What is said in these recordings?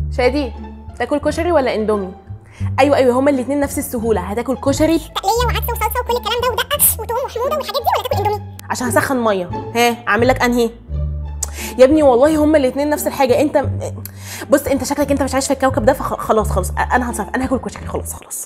شادي تاكل كشري ولا اندومي ايوه ايوه هما الاثنين نفس السهوله هتاكل كشري تقليه وعدس وصلصه وكل الكلام ده ودقه وتوم وحموضه والحاجات دي ولا تاكل اندومي عشان هسخن ميه ها اعمل لك انهي يا ابني والله هما الاثنين نفس الحاجه انت بص انت شكلك انت مش عايش في الكوكب ده فخلاص خلاص انا هتصرف انا هاكل كشري خلاص خلاص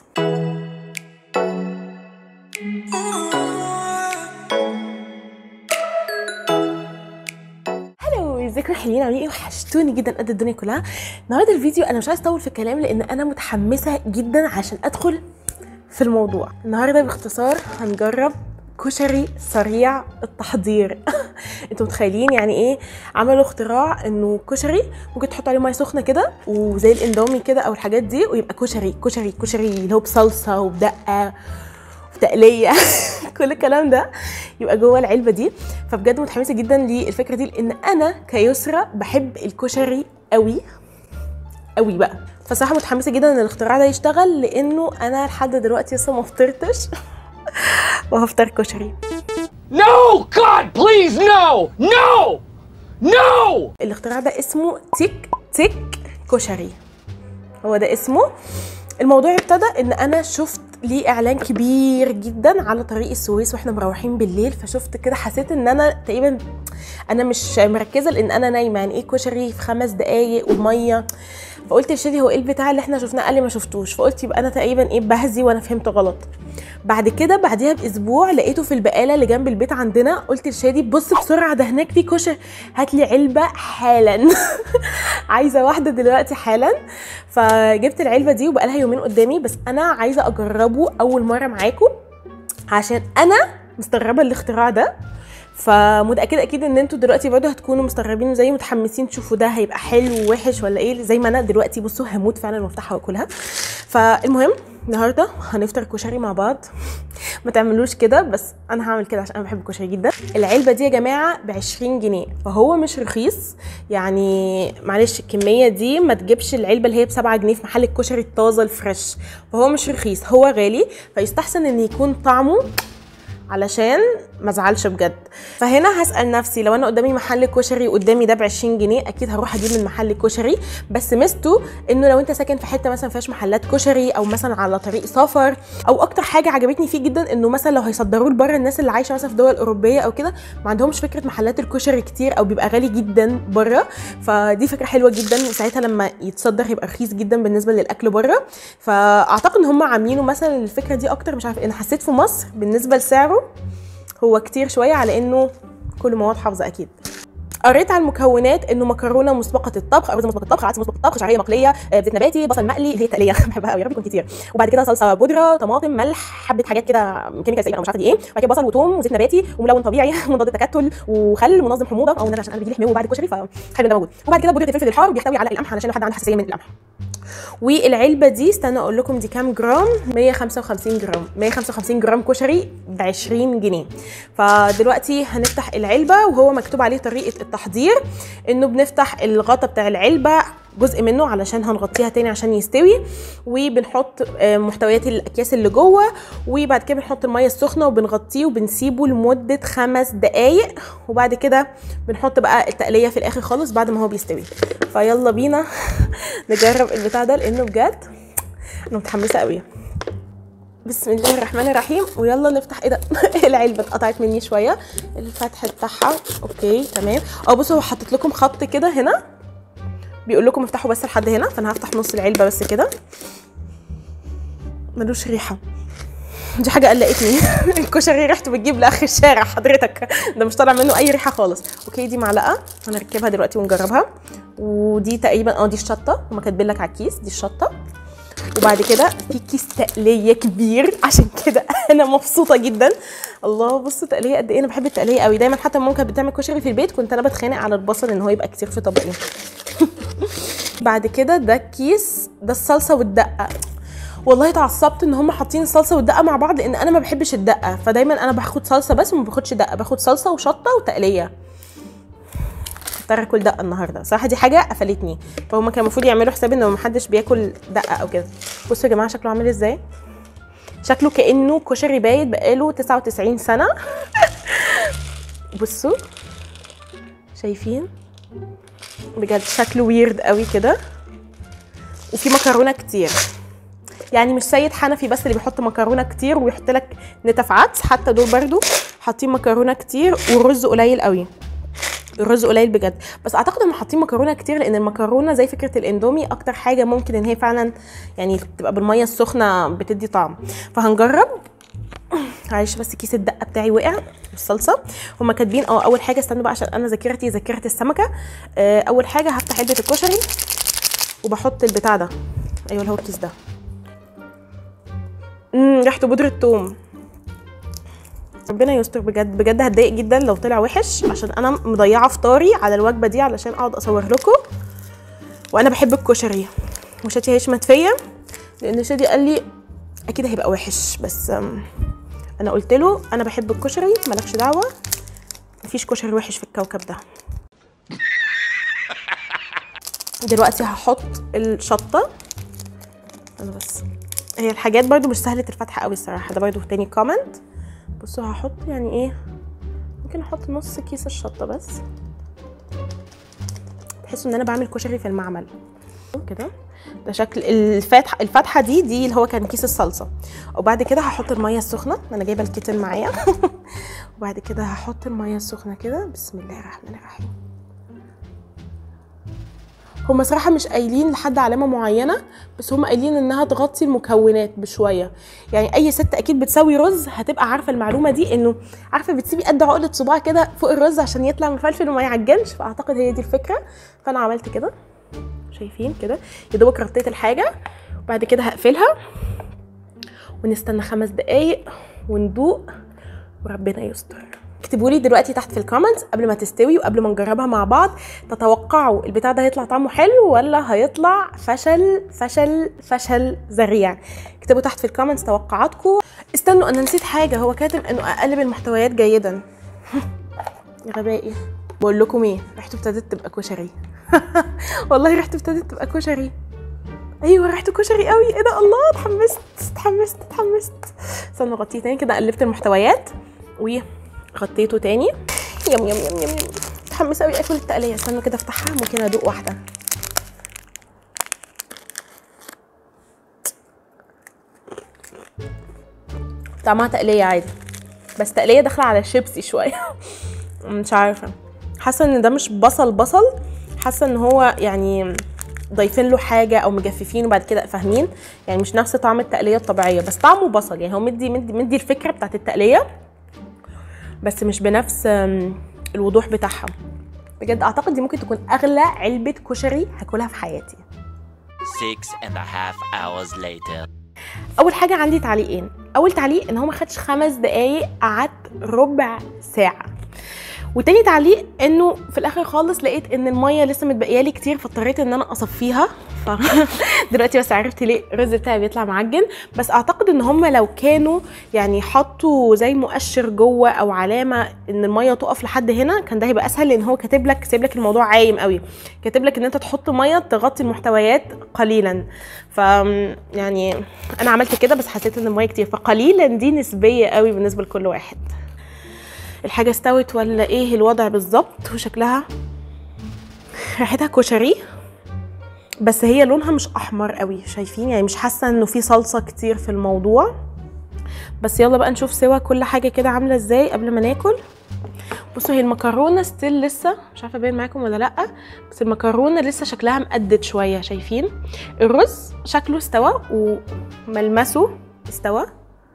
هلو ازيكم يا حلوين عاملين ايه وحشتوني جدا قد الدنيا كلها النهارده الفيديو انا مش عايز اطول في الكلام لان انا متحمسه جدا عشان ادخل في الموضوع النهارده باختصار هنجرب كشري سريع التحضير انتوا متخيلين يعني ايه عملوا اختراع انه كشري ممكن تحط عليه ميه سخنه كده وزي الاندومي كده او الحاجات دي ويبقى كشري كشري كشري اللي هو بصلصه وبدقه وتقليه كل الكلام ده يبقى جوه العلبه دي فبجد متحمسه جدا للفكره دي لان انا كيسرى بحب الكشري قوي قوي بقى فصراحه متحمسه جدا ان الاختراع ده يشتغل لانه انا لحد دلوقتي لسه ما فطرتش وهفطر كشري No! God, please, no! No! No! الاختراع ده اسمه تيك تيك كشري هو ده اسمه الموضوع ابتدى ان انا شفت ليه اعلان كبير جدا على طريق السويس واحنا مروحين بالليل فشفت كده حسيت ان انا تقريبا انا مش مركزه لان انا نايمه يعني ايه كشري في خمس دقايق وميه فقلت لشادي هو ايه البتاع اللي احنا شفناه قال لي ما شفتوش فقلت يبقى انا تقريبا ايه بهزي وانا فهمت غلط بعد كده بعديها باسبوع لقيته في البقاله اللي جنب البيت عندنا قلت لشادي بص بسرعه ده هناك في كشري هات لي علبه حالا عايزه واحده دلوقتي حالا فجبت العلبه دي وبقالها يومين قدامي بس انا عايزه اجربه اول مره معاكم عشان انا مستغربه الاختراع ده فمتاكده اكيد ان انتوا دلوقتي برضه هتكونوا مستغربين زي متحمسين تشوفوا ده هيبقى حلو ووحش ولا ايه زي ما انا دلوقتي بصوا هموت فعلا وافتحها واكلها فالمهم النهارده هنفطر كشري مع بعض ما تعملوش كده بس انا هعمل كده عشان انا بحب الكشري جدا العلبه دي يا جماعه ب 20 جنيه فهو مش رخيص يعني معلش الكميه دي ما تجيبش العلبه اللي هي ب 7 جنيه في محل الكشري الطازه الفريش فهو مش رخيص هو غالي فيستحسن ان يكون طعمه علشان ما ازعلش بجد فهنا هسال نفسي لو انا قدامي محل كشري قدامي ده ب 20 جنيه اكيد هروح اجيب من محل كشري بس ميزته انه لو انت ساكن في حته مثلا فيهاش محلات كشري او مثلا على طريق سفر او اكتر حاجه عجبتني فيه جدا انه مثلا لو هيصدروه لبره الناس اللي عايشه مثلا في دول اوروبيه او كده ما عندهمش فكره محلات الكشري كتير او بيبقى غالي جدا بره فدي فكره حلوه جدا وساعتها لما يتصدر هيبقى رخيص جدا بالنسبه للاكل بره فاعتقد ان هم عاملينه مثلا الفكره دي اكتر مش عارف انا حسيت في مصر بالنسبه لسعره هو كتير شويه على انه كل مواد حافظه اكيد قريت على المكونات انه مكرونه مسبقه الطبخ ارز مسبق الطبخ عدس مسبق الطبخ شعريه مقليه آه، زيت نباتي بصل مقلي اللي هي التقليه بحبها قوي يا رب يكون كتير وبعد كده صلصه بودره طماطم ملح حبه حاجات كده كيميكال تقريبا مش عارفه دي ايه بعد كده بصل وثوم وزيت نباتي وملون طبيعي مضاد التكتل وخل منظم حموضه او نرى عشان انا بيجي لي حموضه بعد الكشري فحلو ده موجود وبعد كده بودره الفلفل الحار بيحتوي على القمح علشان لو حد عنده حساسيه من القمح والعلبه دي استنى اقول لكم دي كام جرام 155 جرام 155 جرام كشري ب 20 جنيه فدلوقتي هنفتح العلبه وهو مكتوب عليه طريقه التحضير انه بنفتح الغطا بتاع العلبه جزء منه علشان هنغطيها تاني عشان يستوي وبنحط آه، محتويات الاكياس اللي جوه وبعد كده بنحط الميه السخنه وبنغطيه وبنسيبه لمده خمس دقايق وبعد كده بنحط بقى التقليه في الاخر خالص بعد ما هو بيستوي فيلا بينا نجرب البتاع ده لانه بجد انا متحمسه قوي بسم الله الرحمن الرحيم ويلا نفتح ايه ده العلبه اتقطعت مني شويه الفتح بتاعها اوكي تمام اه بصوا هو حاطط لكم خط كده هنا بيقول لكم افتحوا بس لحد هنا فانا هفتح نص العلبه بس كده ملوش ريحه دي حاجه قلقتني الكشري ريحته بتجيب لاخر الشارع حضرتك ده مش طالع منه اي ريحه خالص اوكي دي معلقه هنركبها دلوقتي ونجربها ودي تقريبا اه دي الشطه هما كاتبين لك على الكيس دي الشطه وبعد كده في كيس تقليه كبير عشان كده انا مبسوطه جدا الله بصوا تقليه قد ايه انا بحب التقليه قوي دايما حتى ماما كانت بتعمل كشري في البيت كنت انا بتخانق على البصل ان هو يبقى كتير في طبقين بعد كده ده الكيس ده الصلصه والدقه والله اتعصبت ان هم حاطين الصلصه والدقه مع بعض لان انا ما بحبش الدقه فدايما انا باخد صلصه بس وما باخدش دقه باخد صلصه وشطه وتقليه هضطر اكل دقه النهارده صراحه دي حاجه قفلتني فهم كان المفروض يعملوا حساب ان محدش بياكل دقه او كده بصوا يا جماعه شكله عامل ازاي شكله كانه كشري بايت بقاله 99 سنه بصوا شايفين بجد شكله ويرد قوي كده وفي مكرونه كتير يعني مش سيد حنفي بس اللي بيحط مكرونه كتير ويحط لك نتف عدس حتى دول برضو حاطين مكرونه كتير والرز قليل قوي الرز قليل بجد بس اعتقد انهم حاطين مكرونه كتير لان المكرونه زي فكره الاندومي اكتر حاجه ممكن ان هي فعلا يعني تبقى بالميه السخنه بتدي طعم فهنجرب معلش بس كيس الدقه بتاعي وقع الصلصه هما كاتبين اه اول حاجه استنوا بقى عشان انا ذاكرتي ذاكره السمكه آه، اول حاجه هفتح علبه الكشري وبحط البتاع ده ايوه اللي هو الكيس ده امم ريحته بودره ثوم ربنا يستر بجد بجد هتضايق جدا لو طلع وحش عشان انا مضيعه فطاري على الوجبه دي علشان اقعد اصور لكم وانا بحب الكشري وشاتي هيشمت فيا لان شادي قال لي اكيد هيبقى وحش بس أم، انا قلت له انا بحب الكشري مالكش دعوه مفيش كشري وحش في الكوكب ده دلوقتي هحط الشطه انا بس هي الحاجات برضو مش سهله الفتح قوي الصراحه ده برضو تاني كومنت بصوا هحط يعني ايه ممكن احط نص كيس الشطه بس تحسوا ان انا بعمل كشري في المعمل كده ده شكل الفتحه الفتحه دي دي اللي هو كان كيس الصلصه وبعد كده هحط الميه السخنه انا جايبه الكيتل معايا وبعد كده هحط الميه السخنه كده بسم الله الرحمن الرحيم هما صراحة مش قايلين لحد علامة معينة بس هما قايلين انها تغطي المكونات بشوية يعني اي ست اكيد بتسوي رز هتبقى عارفة المعلومة دي انه عارفة بتسيبي قد عقلة صباع كده فوق الرز عشان يطلع مفلفل وما يعجنش فاعتقد هي دي الفكرة فانا عملت كده شايفين كده يا دوبك رطيت الحاجة وبعد كده هقفلها ونستنى خمس دقايق وندوق وربنا يستر اكتبوا لي دلوقتي تحت في الكومنتس قبل ما تستوي وقبل ما نجربها مع بعض تتوقعوا البتاع ده هيطلع طعمه حلو ولا هيطلع فشل فشل فشل ذريع اكتبوا تحت في الكومنتس توقعاتكم استنوا انا نسيت حاجه هو كاتب انه اقلب المحتويات جيدا يا غبائي بقول لكم ايه ريحته ابتدت تبقى كشري والله ريحته ابتدت تبقى كشري ايوه ريحته كشري قوي ايه ده الله اتحمست اتحمست اتحمست استنى غطيه تاني كده قلبت المحتويات وغطيته تاني يم يم يم يم يم متحمسه قوي اكل التقليه استنى كده افتحها ممكن ادوق واحده طعمها تقليه عادي بس تقليه داخله على شيبسي شويه مش عارفه حاسه ان ده مش بصل بصل حاسه ان هو يعني ضايفين له حاجه او مجففينه بعد كده فاهمين يعني مش نفس طعم التقليه الطبيعيه بس طعمه بصل يعني هو مدي مدي مدي الفكره بتاعت التقليه بس مش بنفس أم، الوضوح بتاعها بجد اعتقد دي ممكن تكون اغلى علبه كشري هاكلها في حياتي Six and a half hours later. اول حاجه عندي تعليقين اول تعليق ان هو ما خدش خمس دقايق قعدت ربع ساعه وتاني تعليق انه في الاخر خالص لقيت ان الميه لسه متبقيه لي كتير فاضطريت ان انا اصفيها ف دلوقتي بس عرفت ليه الرز بتاعي بيطلع معجن بس اعتقد ان هم لو كانوا يعني حطوا زي مؤشر جوه او علامه ان الميه تقف لحد هنا كان ده هيبقى اسهل لان هو كاتب لك سايب لك الموضوع عايم قوي كاتب لك ان انت تحط ميه تغطي المحتويات قليلا ف يعني انا عملت كده بس حسيت ان الميه كتير فقليلا دي نسبيه قوي بالنسبه لكل واحد الحاجه استوت ولا ايه الوضع بالظبط وشكلها ريحتها كشري بس هي لونها مش احمر قوي شايفين يعني مش حاسه انه في صلصه كتير في الموضوع بس يلا بقى نشوف سوا كل حاجه كده عامله ازاي قبل ما ناكل بصوا هي المكرونه ستيل لسه مش عارفه باين معاكم ولا لا بس المكرونه لسه شكلها مقدد شويه شايفين الرز شكله استوى وملمسه استوى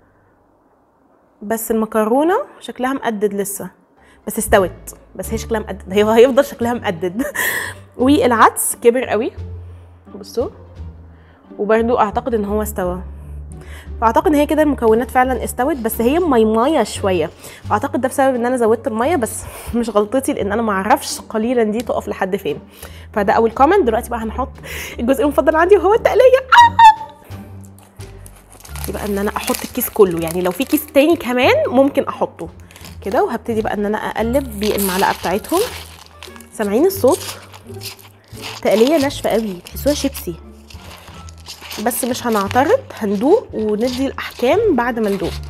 بس المكرونه شكلها مقدد لسه بس استوت بس هي شكلها مقدد هي هيفضل شكلها مقدد والعدس كبر قوي بصوا وبرده اعتقد ان هو استوى فاعتقد ان هي كده المكونات فعلا استوت بس هي ميمايه شويه فاعتقد ده بسبب ان انا زودت الميه بس مش غلطتي لان انا ما اعرفش قليلا دي تقف لحد فين فده اول كومنت دلوقتي بقى هنحط الجزء المفضل عندي وهو التقليه يبقى ان انا احط الكيس كله يعني لو في كيس تاني كمان ممكن احطه كده وهبتدي بقى ان انا اقلب بالمعلقه بتاعتهم سامعين الصوت تقليه ناشفه قوي تحسوها شيبسي بس مش هنعترض هندوق وندي الاحكام بعد ما ندوق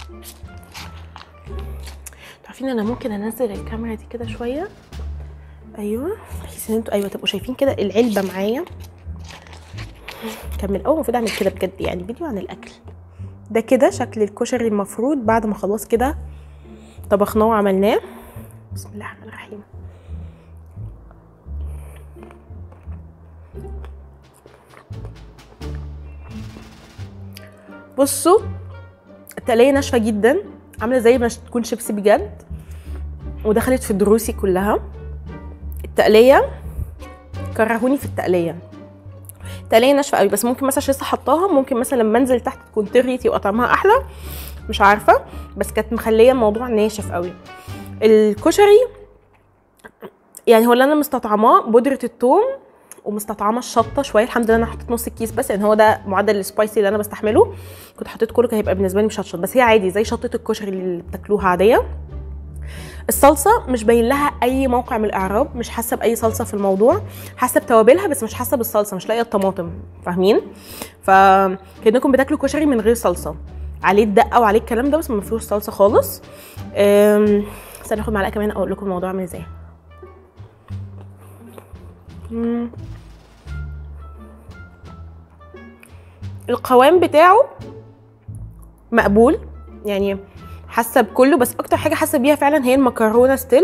عارفين انا ممكن انزل الكاميرا دي كده شويه ايوه بحيث ان انتوا ايوه تبقوا شايفين كده العلبه معايا كمل اول المفروض اعمل كده بجد يعني فيديو عن الاكل ده كده شكل الكشري المفروض بعد ما خلاص كده طبخناه وعملناه بسم الله الرحمن الرحيم بصوا التقلية ناشفة جدا عاملة زي ما تكون شيبسي بجد ودخلت في دروسي كلها التقلية كرهوني في التقلية التقلية ناشفة قوي بس ممكن مثلا عشان لسه حطاها ممكن مثلا لما انزل تحت تكون تغلي يبقى طعمها احلى مش عارفة بس كانت مخلية الموضوع ناشف قوي الكشري يعني هو اللي انا مستطعماه بودرة الثوم ومستطعمه الشطه شويه الحمد لله انا حطيت نص الكيس بس لان هو ده معدل السبايسي اللي انا بستحمله كنت حطيت كله كان هيبقى بالنسبه لي مش هتشط بس هي عادي زي شطه الكشري اللي بتاكلوها عاديه الصلصه مش باين لها اي موقع من الاعراب مش حاسه باي صلصه في الموضوع حاسه بتوابلها بس مش حاسه بالصلصه مش لاقيه الطماطم فاهمين فكانكم بتاكلوا كشري من غير صلصه عليه الدقه وعليه الكلام ده بس ما فيهوش صلصه خالص أم، استنى اخد معلقه كمان اقول لكم الموضوع عامل ازاي مم. القوام بتاعه مقبول يعني حاسه بكله بس اكتر حاجه حاسه بيها فعلا هي المكرونه ستيل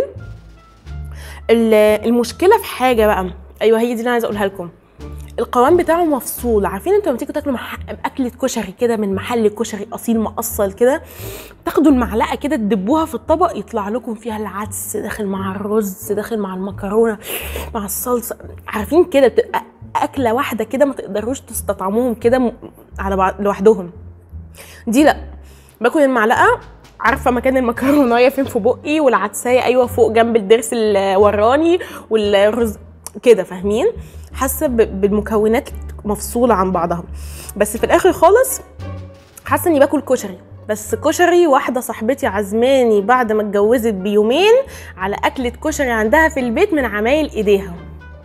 ال- المشكله في حاجه بقى ايوه هي دي اللي انا عايزه اقولها لكم القوام بتاعه مفصول عارفين انتوا لما تيجوا تاكلوا مح... اكله كشري كده من محل كشري اصيل مقصل كده تاخدوا المعلقه كده تدبوها في الطبق يطلع لكم فيها العدس داخل مع الرز داخل مع المكرونه مع الصلصه عارفين كده بتبقى اكله واحده كده ما تقدروش تستطعموهم كده م- على بعض لوحدهم دي لا باكل المعلقه عارفه مكان المكرونايه فين في بقي والعدسايه ايوه فوق جنب الضرس الوراني والرز كده فاهمين حاسه ب- بالمكونات مفصوله عن بعضها بس في الاخر خالص حاسه اني باكل كشري بس كشري واحده صاحبتي عزماني بعد ما اتجوزت بيومين على اكله كشري عندها في البيت من عمايل ايديها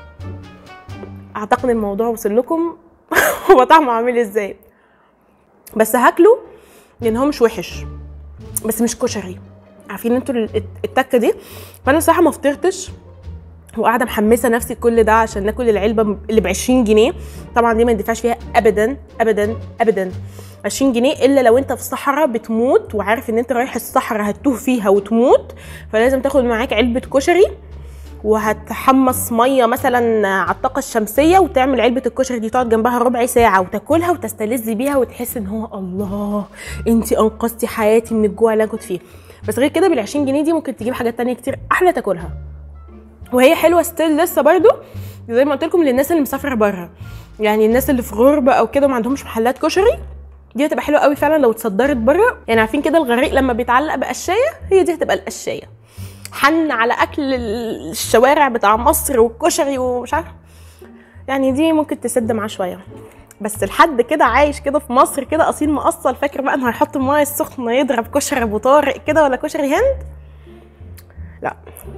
اعتقد الموضوع وصل لكم هو طعمه عامل ازاي بس هاكله لان هو مش وحش بس مش كشري عارفين انتوا ال- التكه دي فانا صراحه ما فطرتش وقاعده محمسه نفسي كل ده عشان ناكل العلبه اللي ب 20 جنيه طبعا دي ما ندفعش فيها ابدا ابدا ابدا 20 جنيه الا لو انت في الصحراء بتموت وعارف ان انت رايح الصحراء هتوه فيها وتموت فلازم تاخد معاك علبه كشري وهتحمص ميه مثلا على الطاقه الشمسيه وتعمل علبه الكشري دي تقعد جنبها ربع ساعه وتاكلها وتستلذ بيها وتحس ان هو الله انت انقذتي حياتي من الجوع اللي انا كنت فيه بس غير كده بال 20 جنيه دي ممكن تجيب حاجات تانية كتير احلى تاكلها وهي حلوه ستيل لسه برضو زي ما قلت لكم للناس اللي مسافره بره يعني الناس اللي في غربه او كده ما عندهمش محلات كشري دي هتبقى حلوه قوي فعلا لو اتصدرت بره يعني عارفين كده الغريق لما بيتعلق بقشايه هي دي هتبقى القشايه حن على اكل الشوارع بتاع مصر والكشري ومش عارفه يعني دي ممكن تسد معاه شويه بس الحد كده عايش كده في مصر كده اصيل مقصل فاكر بقى انه هيحط المايه السخنه يضرب كشري ابو طارق كده ولا كشري هند لا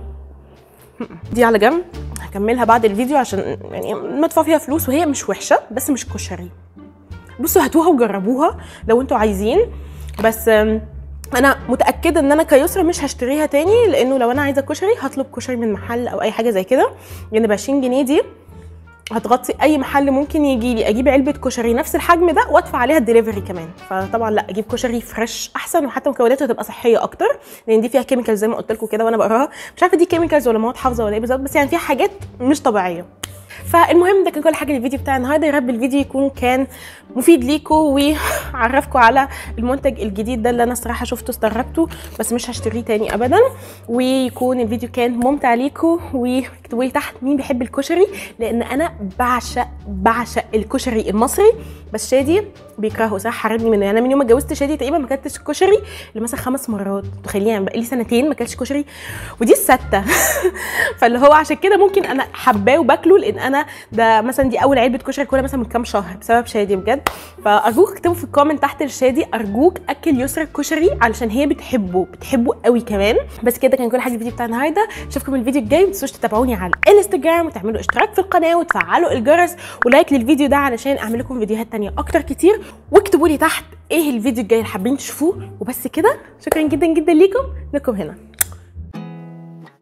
دي على جنب هكملها بعد الفيديو عشان يعني مدفوع فيها فلوس وهي مش وحشه بس مش كشري بصوا هاتوها وجربوها لو انتوا عايزين بس آم، انا متاكده ان انا كيسرى مش هشتريها تاني لانه لو انا عايزه كشري هطلب كشري من محل او اي حاجه زي كده لان ب 20 جنيه دي هتغطي اي محل ممكن يجي لي اجيب علبه كشري نفس الحجم ده وادفع عليها الدليفري كمان فطبعا لا اجيب كشري فريش احسن وحتى مكوناته هتبقى صحيه اكتر لان دي فيها كيميكالز زي ما قلت لكم كده وانا بقراها مش عارفه دي كيميكالز ولا مواد حافظه ولا ايه بالظبط بس يعني فيها حاجات مش طبيعيه فالمهم ده كان كل حاجه للفيديو بتاع النهارده يا رب الفيديو يكون كان مفيد ليكم وعرفكم على المنتج الجديد ده اللي انا الصراحه شفته استغربته بس مش هشتريه تاني ابدا ويكون الفيديو كان ممتع ليكم واكتبوا لي تحت مين بيحب الكشري لان انا بعشق بعشق الكشري المصري بس شادي بيكرهه صح حرمني منه يعني انا من يوم ما اتجوزت شادي تقريبا ما اكلتش كشري لمثلا خمس مرات تخيلين يعني بقالي سنتين ما اكلتش كشري ودي السته فاللي هو عشان كده ممكن انا حباه وباكله لان انا ده مثلا دي اول علبه كشري كلها مثلا من كام شهر بسبب شادي بجد فارجوك اكتبوا في الكومنت تحت لشادي ارجوك اكل يسرا الكشري علشان هي بتحبه بتحبه قوي كمان بس كده كان كل حاجه في الفيديو بتاع النهارده اشوفكم الفيديو الجاي ما تنسوش تتابعوني على الانستجرام وتعملوا اشتراك في القناه وتفعلوا الجرس ولايك للفيديو ده علشان اعمل لكم فيديوهات تانية اكتر كتير واكتبوا لي تحت ايه الفيديو الجاي اللي حابين تشوفوه وبس كده شكرا جدا جدا ليكم لكم هنا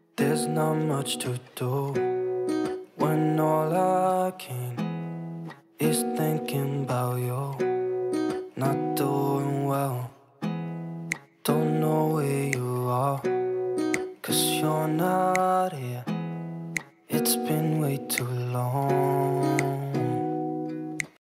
There's not much to do when all I can is thinking about you. Not